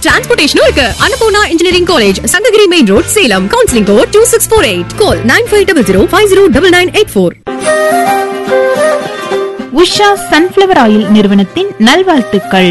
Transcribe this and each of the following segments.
டிரான்ஸ்போர்டேஷனும் இருக்கு Annapoorna engineering college Sankagiri main road Salem counselling code two six four eight call nine five double zero five zero double nine eight four Usha sunflower oil நிறுவனத்தின் நல்வாழ்த்துக்கள்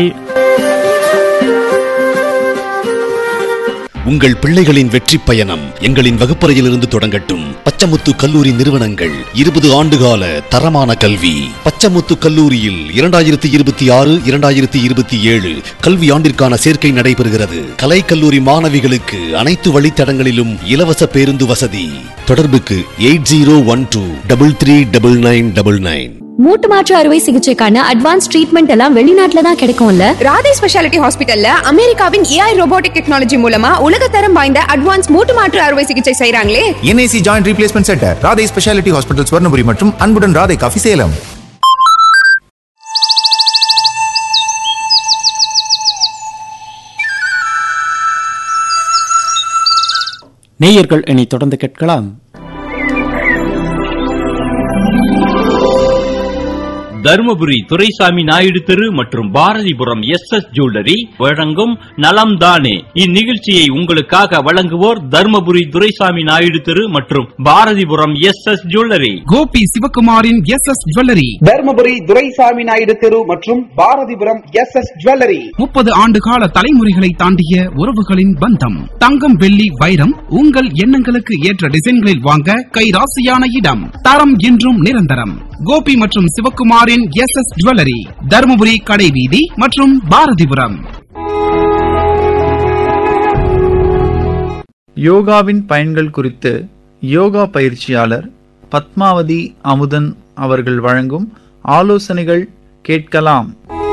உங்கள் பிள்ளைகளின் வெற்றி பயணம் எங்களின் வகுப்பறையிலிருந்து தொடங்கட்டும் பச்சமுத்து கல்லூரி நிறுவனங்கள் இருபது ஆண்டுகால தரமான கல்வி பச்சமுத்து கல்லூரியில் இரண்டாயிரத்தி இருபத்தி ஆறு இரண்டாயிரத்தி இருபத்தி ஏழு கல்வி ஆண்டிற்கான சேர்க்கை நடைபெறுகிறது கலை கல்லூரி மாணவிகளுக்கு அனைத்து வழித்தடங்களிலும் இலவச பேருந்து வசதி தொடர்புக்கு eight zero one two double three double nine double nine மூட்டு மாற்று அறுவை சிகிச்சைக்கான அட்வான்ஸ் ட்ரீட்மெண்ட் எல்லாம் வெளிநாட்டுல தான் கிடைக்கும்ல ராதே ஸ்பெஷாலிட்டி ஹாஸ்பிட்டல்ல அமெரிக்காவின் ஏஐ ரோபோட்டிக் டெக்னாலஜி மூலமா உலகத்தரம் வாய்ந்த அட்வான்ஸ் மூட்டு மாற்று அறுவை சிகிச்சை செய்றாங்களே NIC joint replacement centre Radhai speciality hospital Swarnapuri மற்றும் அன்புடன் ராதை காஃபி சேலம் நேயர்கள் இனி தொடர்ந்து கேட்கலாம் தருமபுரி துரைசாமி நாயுடு தெரு மற்றும் பாரதிபுரம் எஸ் எஸ் ஜுவல்லரி வழங்கும் நலம் தானே இந்நிகழ்ச்சியை உங்களுக்காக வழங்குவோர் தருமபுரி துரைசாமி நாயுடு தெரு மற்றும் Bharathipuram S S jewellery Gopi சிவகுமாரின் S S jewellery Dharmapuri Duraisamy Naidu தெரு மற்றும் பாரதிபுரம் எஸ் எஸ் ஜுவல்லரி முப்பது ஆண்டு கால தலைமுறைகளை தாண்டிய உறவுகளின் பந்தம் தங்கம் வெள்ளி வைரம் உங்கள் எண்ணங்களுக்கு ஏற்ற டிசைன்களில் வாங்க கைராசியான இடம் தரம் என்றும் நிரந்தரம் கோபி மற்றும் சிவகுமாரின் எஸ் எஸ் ஜுவல்லரி தருமபுரி கடைவீதி மற்றும் பாரதிபுரம் யோகாவின் பயன்கள் குறித்து யோகா பயிற்சியாளர் பத்மாவதி அமுதன் அவர்கள் வழங்கும் ஆலோசனைகள் கேட்கலாம்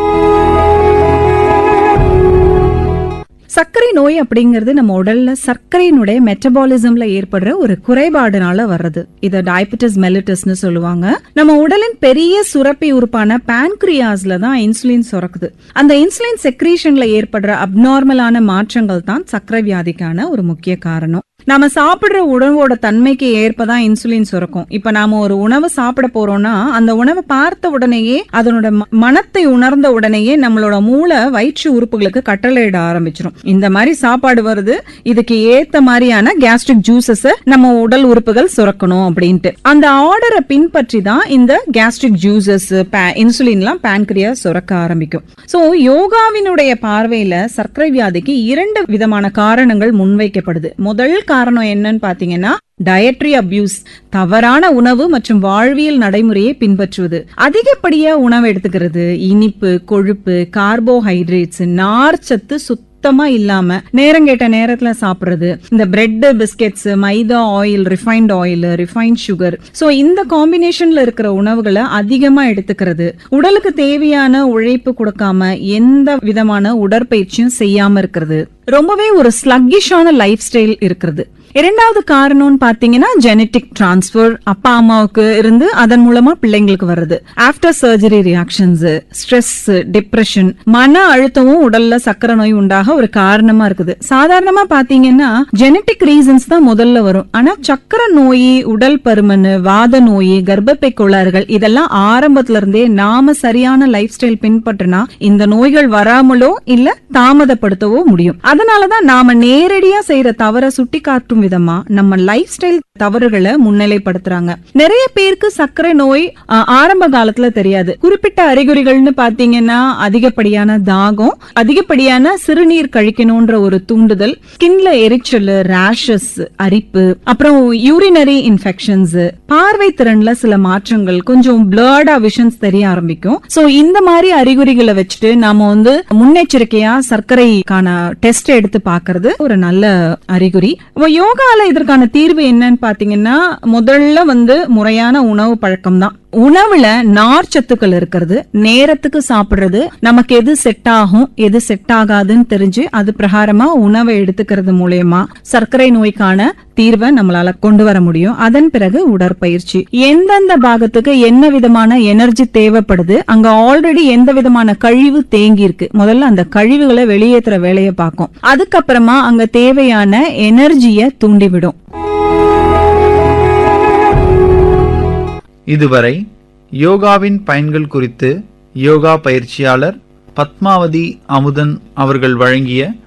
சர்க்கரை நோய் அப்படிங்கிறது நம்ம உடல்ல சர்க்கரையினுடைய மெட்டபாலிசம்ல ஏற்படுற ஒரு குறைபாடுனால வர்றது இத டயபெட்டிஸ் மெலிட்டஸ்னு சொல்லுவாங்க நம்ம உடலின் பெரிய சுரப்பி உறுப்பான பான்கிரியாஸ்ல தான் இன்சுலின் சுரக்குது அந்த இன்சுலின் செக்ரீஷன்ல ஏற்படுற அப்நார்மலான மாற்றங்கள் தான் சர்க்கரை வியாதிக்கான ஒரு முக்கிய காரணம் நாம சாப்பிடுற உணவோட தன்மைக்கு ஏற்பதான் இன்சுலின் சுரக்கும் இப்ப நாம ஒரு உணவு சாப்பிட போறோம்னா அந்த உணவை பார்த்த உடனேயே அதனோட ம- மணத்தை உணர்ந்த உடனேயே நம்மளோட மூளை வயிற்று உறுப்புகளுக்கு கட்டளையிட ஆரம்பிச்சிடும் இந்த மாதிரி சாப்பாடு வருது இதுக்கு ஏத்த மாதிரியான கேஸ்ட்ரிக் ஜூசஸ் நம்ம உடல் உறுப்புகள் சுரக்கணும் அப்படின்ட்டு அந்த ஆர்டரை பின்பற்றி தான் இந்த கேஸ்ட்ரிக் ஜூசஸ் இன்சுலின்லாம் பேன்கிரியா சுரக்க ஆரம்பிக்கும் சோ யோகாவினுடைய பார்வையில சர்க்கரை வியாதிக்கு இரண்டு விதமான காரணங்கள் முன்வைக்கப்படுது முதல் காரணம் என்னன்னு பாத்தீங்கன்னா டயட்ரி அபியூஸ் தவறான உணவு மற்றும் வாழ்வியல் நடைமுறையை பின்பற்றுவது அதிகப்படியா உணவு எடுத்துக்கிறது இனிப்பு கொழுப்பு கார்போஹைட்ரேட்ஸ் நார்ச்சத்து சுத்தமா இல்லாம நேரம் கேட்ட நேரத்துல சாப்பிடுறது இந்த bread biscuits maida oil refined oil refined sugar so இந்த காம்பினேஷன்ல இருக்கிற உணவுகளை அதிகமா எடுத்துக்கிறது உடலுக்கு தேவையான உழைப்பு கொடுக்காம எந்த விதமான உடற்பயிற்சியும் செய்யாம இருக்கிறது ரொம்பவே ஒரு ஸ்லக்கிஷான லைஃப் ஸ்டைல் இருக்கிறது இரண்டாவது காரணம்னு பாத்தீங்கன்னா ஜெனட்டிக் டிரான்ஸ்ஃபர் அப்பா அம்மாவுக்கு இருந்து அதன் மூலமா பிள்ளைங்களுக்கு வர்றது after surgery reactions stress depression மன அழுத்தமும் உடல்ல சக்கரை நோய் உண்டாக ஒரு காரணமா இருக்குது சாதாரணமா பாத்தீங்கன்னா ஜெனட்டிக் ரீசன்ஸ் தான் முதல்ல வரும் ஆனா சக்கரை நோய் உடல் பருமன் வாத நோய் கர்ப்பப்பை கோளாறுகள் இதெல்லாம் ஆரம்பத்துல இருந்தே நாம சரியான லைஃப் ஸ்டைல் பின்பற்றினா இந்த நோய்கள் வராமலோ இல்ல தாமதப்படுத்தவோ முடியும் அதனாலதான் நாம நேரடியா செய்யற தவற சுட்டி காட்டும் விதமா நம்ம லைஃப் ஸ்டைல் தவறுகளை முன்னிலைப்படுத்துறாங்க நிறைய பேருக்கு சர்க்கரை நோய் ஆ, ஆரம்ப காலத்துல தெரியாது குறிப்பிட்ட அறிகுறிகள்னு பாத்தீங்கன்னா அதிகப்படியான தாகம் அதிகப்படியான சிறுநீர் கழிக்கணும்ன்ற ஒரு தூண்டுதல் ஸ்கின்ல எரிச்சல் ரேஷஸ் அரிப்பு அப்புறம் யூரினரி இன்ஃபெக்ஷன்ஸ் பார்வை திறன்ல சில மாற்றங்கள் கொஞ்சம் பிளர்டா விஷன்ஸ் தெரிய ஆரம்பிக்கும் சோ இந்த மாதிரி அறிகுறிகளை வச்சுட்டு நாம வந்து முன்னெச்சரிக்கையா சர்க்கரைக்கான டெஸ்ட் எடுத்து பாக்குறது ஒரு நல்ல அறிகுறி இப்ப யோகால இதற்கான தீர்வு என்னன்னு பாத்தீங்கன்னா முதல்ல வந்து முறையான உணவு பழக்கம் தான் உணவுல நார் சத்துக்கள் இருக்கிறது நேரத்துக்கு சாப்பிடுறது நமக்கு எது செட் ஆகும் எது செட் ஆகாதுன்னு தெரிஞ்சு அது பிரகாரமா உணவை எடுத்துக்கிறது மூலயமா சர்க்கரை நோய்க்கான தீர்வை நம்மளால கொண்டு வர முடியும் அதன் பிறகு உடற்பயிற்சி எந்தெந்த பாகத்துக்கு என்ன விதமான எனர்ஜி தேவைப்படுது அங்க ஆல்ரெடி எந்த விதமான கழிவு தேங்கி இருக்கு முதல்ல அந்த கழிவுகளை வெளியேற்றுற வேலையை பார்க்கும் அதுக்கப்புறமா அங்க தேவையான எனர்ஜியை தூண்டிவிடும் இதுவரை யோகாவின் பயன்கள் குறித்து யோகா பயிற்சியாளர் பத்மாவதி அமுதன் அவர்கள் வழங்கிய